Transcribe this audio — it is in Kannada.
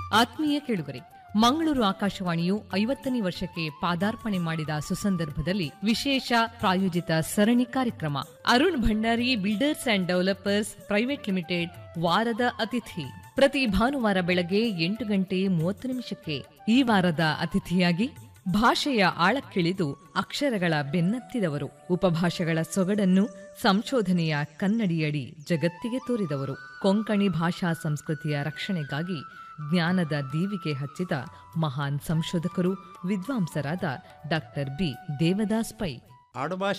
ಆತ್ಮೀಯ ಕೇಳುಗರೆ ಮಂಗಳೂರು ಆಕಾಶವಾಣಿಯು ಐವತ್ತನೇ ವರ್ಷಕ್ಕೆ ಪಾದಾರ್ಪಣೆ ಮಾಡಿದ ಸುಸಂದರ್ಭದಲ್ಲಿ ವಿಶೇಷ ಪ್ರಾಯೋಜಿತ ಸರಣಿ ಕಾರ್ಯಕ್ರಮ Arun Bhandari builders and developers private limited ವಾರದ ಅತಿಥಿ ಪ್ರತಿ ಭಾನುವಾರ ಬೆಳಗ್ಗೆ ಎಂಟು ಗಂಟೆ ಮೂವತ್ತು ನಿಮಿಷಕ್ಕೆ ಈ ವಾರದ ಅತಿಥಿಯಾಗಿ ಭಾಷೆಯ ಆಳಕ್ಕಿಳಿದು ಅಕ್ಷರಗಳ ಬೆನ್ನತ್ತಿದವರು ಉಪಭಾಷೆಗಳ ಸೊಗಡನ್ನು ಸಂಶೋಧನೆಯ ಕನ್ನಡಿಯಡಿ ಜಗತ್ತಿಗೆ ತೋರಿದವರು ಕೊಂಕಣಿ ಭಾಷಾ ಸಂಸ್ಕೃತಿಯ ರಕ್ಷಣೆಗಾಗಿ ಜ್ಞಾನದ ದೀವಿಗೆ ಹಚ್ಚಿದ ಮಹಾನ್ ಸಂಶೋಧಕರು ವಿದ್ವಾಂಸರಾದ ಡಾಕ್ಟರ್ ಬಿ ದೇವದಾಸ್ ಪೈ ಆಡುಭಾಷೆ